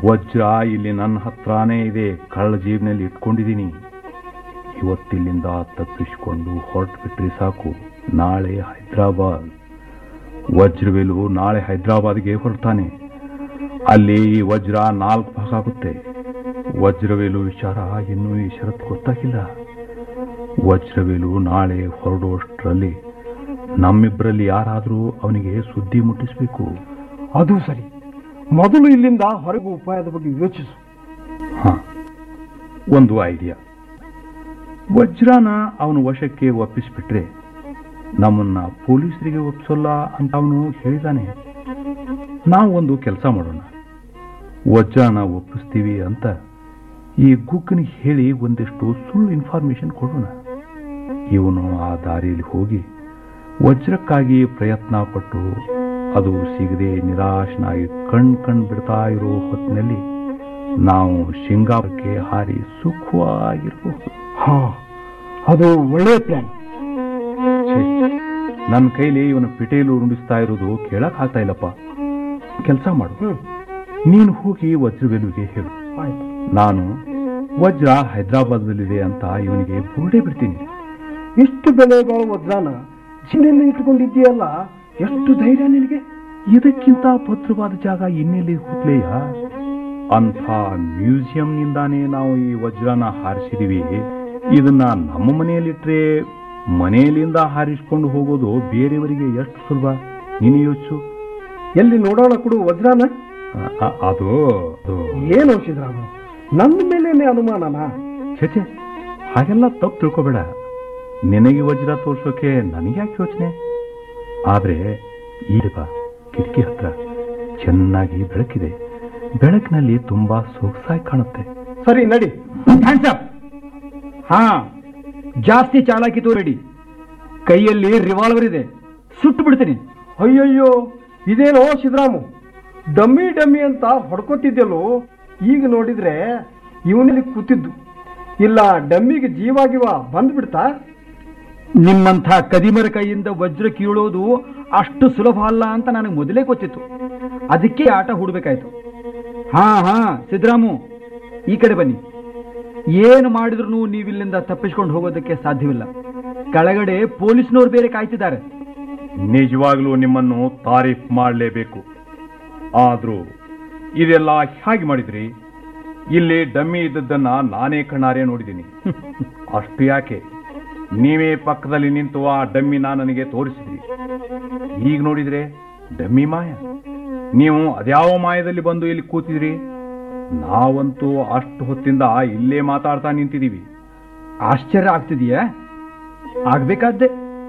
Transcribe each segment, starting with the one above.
ವಜ್ರ ಇಲ್ಲಿ ನನ್ನ ಹತ್ರನೇ ಇದೆ ಕಳ್ಳ ಜೀಬ್ನಲ್ಲಿ ಇಟ್ಕೊಂಡಿದ್ದೀನಿ ಇವತ್ತಿಲ್ಲಿಂದ ತಪ್ಪಿಸಿಕೊಂಡು ಹೊರಟು ಬಿಟ್ರೆ ಸಾಕು ನಾಳೆ ಹೈದರಾಬಾದ್ ವಜ್ರವೇಲು ನಾಳೆ ಹೈದರಾಬಾದ್ಗೆ ಹೊರಡ್ತಾನೆ ಅಲ್ಲಿ ಈ ವಜ್ರ ನಾಲ್ಕು ಭಾಗ ಆಗುತ್ತೆ ವಜ್ರವೇಲು ವಿಚಾರ ಇನ್ನೂ ಈ ಷರತ್ತು ಗೊತ್ತಾಗಿಲ್ಲ ವಜ್ರವೇಲು ನಾಳೆ ಹೊರಡುವಷ್ಟರಲ್ಲಿ ನಮ್ಮಿಬ್ಬರಲ್ಲಿ ಯಾರಾದರೂ ಅವನಿಗೆ ಸುದ್ದಿ ಮುಟ್ಟಿಸಬೇಕು ಅದು ಸರಿ ಮೊದಲು ಇಲ್ಲಿಂದ ಹೊರಗೆ ಉಪಾಯದ ಬಗ್ಗೆ ಯೋಚಿಸು ಹಾ ಒಂದು ಐಡಿಯಾ ವಜ್ರಾನ ಅವನ ವಶಕ್ಕೆ ಒಪ್ಪಿಸ್ಬಿಟ್ರೆ ನಮ್ಮನ್ನ ಪೊಲೀಸರಿಗೆ ಒಪ್ಸೋಲ್ಲ ಅಂತ ಅವನು ಹೇಳಿದಾನೆ ನಾವು ಒಂದು ಕೆಲಸ ಮಾಡೋಣ ವಜ್ರಾನ ಒಪ್ಪಿಸ್ತೀವಿ ಅಂತ ಈ ಗುಕ್ಕನಿಗೆ ಹೇಳಿ ಒಂದಿಷ್ಟು ಸುಳ್ಳು ಇನ್ಫಾರ್ಮೇಶನ್ ಕೊಡೋಣ ಇವನು ಆ ದಾರಿಯಲ್ಲಿ ಹೋಗಿ ವಜ್ರಕ್ಕಾಗಿ ಪ್ರಯತ್ನ ಪಟ್ಟು ಅದು ಸಿಗದೆ ನಿರಾಶನಾಗಿ ಕಣ್ ಕಣ್ ಬಿಡ್ತಾ ಇರೋ ಹೊತ್ತಿನಲ್ಲಿ ನಾವು ಶಿಂಗಾಪುರಕ್ಕೆ ಹಾರಿ ಸುಖವಾಗಿರಬಹುದು ಹಾ ಅದು ಒಳ್ಳೆಯ ಪ್ಲಾನ್ ನನ್ನ ಕೈಲಿ ಇವನ ಪಿಟೇಲು ನುಡಿಸ್ತಾ ಇರೋದು ಕೇಳಕ್ ಆಗ್ತಾ ಇಲ್ಲಪ್ಪ ಕೆಲಸ ಮಾಡು ಹ್ಮ್ ನೀನು ಹೋಗಿ ವಜ್ರವೆಲುವಿಗೆ ಹೇಳು ಆಯ್ತು ನಾನು ವಜ್ರ ಹೈದರಾಬಾದ್ನಲ್ಲಿದೆ ಅಂತ ಇವನಿಗೆ ಬೋರ್ಡೇ ಬಿಡ್ತೀನಿ ಇಷ್ಟು ಬೆಲೆ ಬಾಳುವ ವಜ್ರಾನ ಜಿನಲ್ಲಿ ಇಟ್ಕೊಂಡಿದ್ದೀಯಲ್ಲ ಎಷ್ಟು ಧೈರ್ಯ ನಿನಗೆ ಇದಕ್ಕಿಂತ ಭದ್ರವಾದ ಜಾಗ ಇನ್ನೆಲ್ಲಿ ಹುಟ್ಲೆಯ ಅಂಥ ಮ್ಯೂಸಿಯಂನಿಂದಾನೇ ನಾವು ಈ ವಜ್ರನ ಹಾರಿಸಿದೀವಿ ಇದನ್ನ ನಮ್ಮ ಮನೆಯಲ್ಲಿಟ್ರೆ ಮನೆಯಲ್ಲಿಂದ ಹಾರಿಸ್ಕೊಂಡು ಹೋಗೋದು ಬೇರೆಯವರಿಗೆ ಎಷ್ಟು ಸುಲಭ ನೀನು ಯೋಚಿಸು ಎಲ್ಲಿ ನೋಡೋಣ ಕೊಡು ವಜ್ರಾನ ಅ- ಅ- ಅದು ಅದು ಏನು ಸಿದ್ದರಾಮ ನನ್ನ ಮೇಲೇನೆ ಅನುಮಾನನಾ ಛೆ ಹಾಗೆಲ್ಲ ತಪ್ಪು ತಿಳ್ಕೊಬೇಡ ನಿನಗೆ ವಜ್ರ ತೋರ್ಸೋಕೆ ನನಗ್ಯಾಕೆ ಯೋಚನೆ ಆದ್ರೆ ಈಗ ಬಾ ಕಿಟಕಿ ಹತ್ರ ಚೆನ್ನಾಗಿ ಬೆಳಕಿದೆ ಬೆಳಕಿನಲ್ಲಿ ತುಂಬಾ ಸೊಗಸಾಗಿ ಕಾಣುತ್ತೆ ಸರಿ ನಡಿ ಹ್ಯಾಂಡ್ಸ್ ಅಪ್ ಹಾ ಜಾಸ್ತಿ ಚಾಲಾಕಿ ತೋರಿಡಿ ಕೈಯಲ್ಲಿ ರಿವಾಲ್ವರ್ ಇದೆ ಸುಟ್ಟು ಬಿಡ್ತೀನಿ ಅಯ್ಯಯ್ಯೋ ಇದೇನೋ ಸಿದ್ದರಾಮು ಡಮ್ಮಿ ಡಮ್ಮಿ ಅಂತ ಹೊಡ್ಕೊತಿದ್ದೆಲ್ಲೋ ಈಗ ನೋಡಿದ್ರೆ ಇವನಲ್ಲಿ ಕೂತಿದ್ದು ಇಲ್ಲ ಡಮ್ಮಿಗೆ ಜೀವಾಗಿವ ಬಂದ್ಬಿಡ್ತಾ ನಿಮ್ಮಂಥ ಕದಿಮರ ಕೈಯಿಂದ ವಜ್ರ ಕೀಳೋದು ಅಷ್ಟು ಸುಲಭ ಅಲ್ಲ ಅಂತ ನನಗೆ ಮೊದಲೇ ಗೊತ್ತಿತ್ತು ಅದಕ್ಕೆ ಆಟ ಹೂಡ್ಬೇಕಾಯ್ತು ಹಾ ಹಾ ಸಿದ್ದರಾಮು ಈ ಕಡೆ ಬನ್ನಿ ಏನು ಮಾಡಿದ್ರು ನೀವಿಲ್ಲಿಂದ ತಪ್ಪಿಸ್ಕೊಂಡು ಹೋಗೋದಕ್ಕೆ ಸಾಧ್ಯವಿಲ್ಲ ಕೆಳಗಡೆ ಪೊಲೀಸ್ನವ್ರು ಬೇರೆ ಕಾಯ್ತಿದ್ದಾರೆ ನಿಜವಾಗ್ಲೂ ನಿಮ್ಮನ್ನು ತಾರೀಫ್ ಮಾಡಲೇಬೇಕು ಆದ್ರೂ ಇದೆಲ್ಲ ಹೇಗೆ ಮಾಡಿದ್ರಿ ಇಲ್ಲಿ ಡಮ್ಮಿ ಇದ್ದದ್ದನ್ನ ನಾನೇ ಕಣ್ಣಾರೆ ನೋಡಿದ್ದೀನಿ ಅಷ್ಟು ಯಾಕೆ ನೀವೇ ಪಕ್ಕದಲ್ಲಿ ನಿಂತು ಆ ಡಮ್ಮಿನ ನನಗೆ ತೋರಿಸಿದ್ರಿ ಈಗ ನೋಡಿದ್ರೆ ಡಮ್ಮಿ ಮಾಯ ನೀವು ಅದ್ಯಾವ ಮಾಯದಲ್ಲಿ ಬಂದು ಇಲ್ಲಿ ಕೂತಿದ್ರಿ ನಾವಂತೂ ಅಷ್ಟು ಹೊತ್ತಿಂದ ಇಲ್ಲೇ ಮಾತಾಡ್ತಾ ನಿಂತಿದ್ದೀವಿ ಆಶ್ಚರ್ಯ ಆಗ್ತಿದೆಯಾ ಆಗ್ಬೇಕಾದ್ದೆ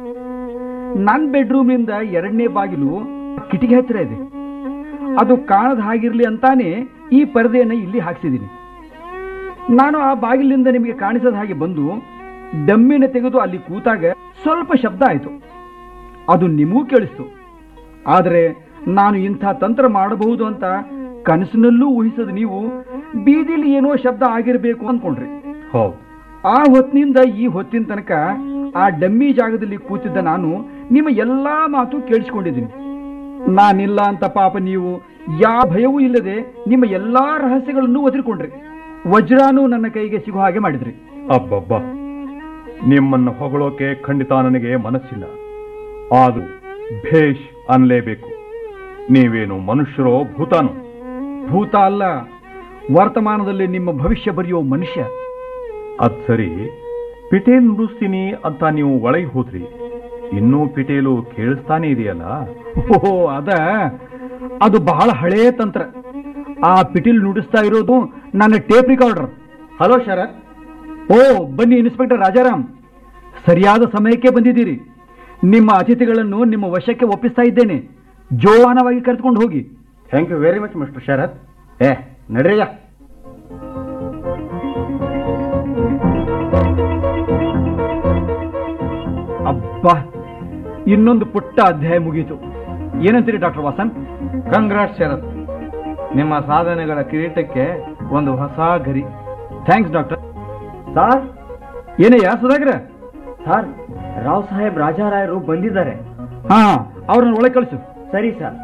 ನನ್ನ ಬೆಡ್ರೂಮ್ನಿಂದ ಎರಡನೇ ಬಾಗಿಲು ಕಿಟಿಕಿ ಹತ್ತಿರ ಇದೆ ಅದು ಕಾಣದ ಹಾಗಿರ್ಲಿ ಅಂತಾನೆ ಈ ಪರದೆಯನ್ನು ಇಲ್ಲಿ ಹಾಕ್ಸಿದ್ದೀನಿ ನಾನು ಆ ಬಾಗಿಲಿನಿಂದ ನಿಮಗೆ ಕಾಣಿಸದ ಹಾಗೆ ಬಂದು ಡಮ್ಮಿನ ತೆಗೆದು ಅಲ್ಲಿ ಕೂತಾಗ ಸ್ವಲ್ಪ ಶಬ್ದ ಆಯಿತು ಅದು ನಿಮಗೂ ಕೇಳಿಸ್ತು ಆದರೆ ನಾನು ಇಂಥ ತಂತ್ರ ಮಾಡಬಹುದು ಅಂತ ಕನಸಿನಲ್ಲೂ ಊಹಿಸದ ನೀವು ಬೀದಿಲಿ ಏನೋ ಶಬ್ದ ಆಗಿರಬೇಕು ಅಂದ್ಕೊಂಡ್ರಿ ಹೌದು ಆ ಹೊತ್ತಿನಿಂದ ಈ ಹೊತ್ತಿನ ತನಕ ಆ ಡಮ್ಮಿ ಜಾಗದಲ್ಲಿ ಕೂತಿದ್ದ ನಾನು ನಿಮ್ಮ ಎಲ್ಲಾ ಮಾತು ಕೇಳಿಸ್ಕೊಂಡಿದ್ದೀನಿ ನಾನಿಲ್ಲ ಅಂತ ಪಾಪ ನೀವು ಯಾವ ಭಯವೂ ಇಲ್ಲದೆ ನಿಮ್ಮ ಎಲ್ಲಾ ರಹಸ್ಯಗಳನ್ನು ಒದರಿಕೊಂಡ್ರಿ ವಜ್ರಾನು ನನ್ನ ಕೈಗೆ ಸಿಗೋ ಹಾಗೆ ಮಾಡಿದ್ರಿ ಅಬ್ಬಬ್ಬ ನಿಮ್ಮನ್ನು ಹೊಗಳೋಕೆ ಖಂಡಿತ ನನಗೆ ಮನಸ್ಸಿಲ್ಲ ಆದ್ರೂ ಭೇಷ್ ಅನ್ಲೇಬೇಕು ನೀವೇನು ಮನುಷ್ಯರೋ ಭೂತಾನೋ ಭೂತ ಅಲ್ಲ ವರ್ತಮಾನದಲ್ಲಿ ನಿಮ್ಮ ಭವಿಷ್ಯ ಬರೆಯೋ ಮನುಷ್ಯ ಅದ್ ಸರಿ ಪಿಟೇಲ್ ನುಡಿಸ್ತೀನಿ ಅಂತ ನೀವು ಒಳಗೆ ಹೋದ್ರಿ ಇನ್ನೂ ಪಿಟೇಲು ಕೇಳಿಸ್ತಾನೆ ಇದೆಯಲ್ಲ ಓಹೋ ಅದ ಅದು ಬಹಳ ಹಳೆಯ ತಂತ್ರ ಆ ಪಿಟೀಲ್ ನುಡಿಸ್ತಾ ಇರೋದು ನನ್ನ ಟೇಪ್ ರಿಕಾರ್ಡರ್ ಹಲೋ ಶರತ್ ಓ ಬನ್ನಿ ಇನ್ಸ್ಪೆಕ್ಟರ್ ರಾಜಾರಾಮ್ ಸರಿಯಾದ ಸಮಯಕ್ಕೆ ಬಂದಿದ್ದೀರಿ ನಿಮ್ಮ ಅತಿಥಿಗಳನ್ನು ನಿಮ್ಮ ವಶಕ್ಕೆ ಒಪ್ಪಿಸ್ತಾ ಇದ್ದೇನೆ ಜೋಪಾನವಾಗಿ ಕರೆದುಕೊಂಡು ಹೋಗಿ thank you very much mister Sharath ಏ ನಡ್ರಿಯ ಅಬ್ಬಾ ಇನ್ನೊಂದು ಪುಟ್ಟ ಅಧ್ಯಾಯ ಮುಗೀತು ಏನಂತೀರಿ ಡಾಕ್ಟರ್ ವಾಸನ್ ಕಂಗ್ರಾಟ್ ಶರತ್ ನಿಮ್ಮ ಸಾಧನೆಗಳ ಕಿರೀಟಕ್ಕೆ ಒಂದು ಹೊಸ ಗರಿ ಥ್ಯಾಂಕ್ಸ್ ಡಾಕ್ಟರ್ ಸಾರ್ ಏನಯ್ಯ ಸುಧಾಕರ ಸರ್ ರಾವ್ ಸಾಹೇಬ್ ರಾಜಾರಾಯರು ಬಂದಿದ್ದಾರೆ ಹಾ ಅವ್ರನ್ನ ಒಳಗೆ ಕಳಿಸು ಸರಿ ಸರ್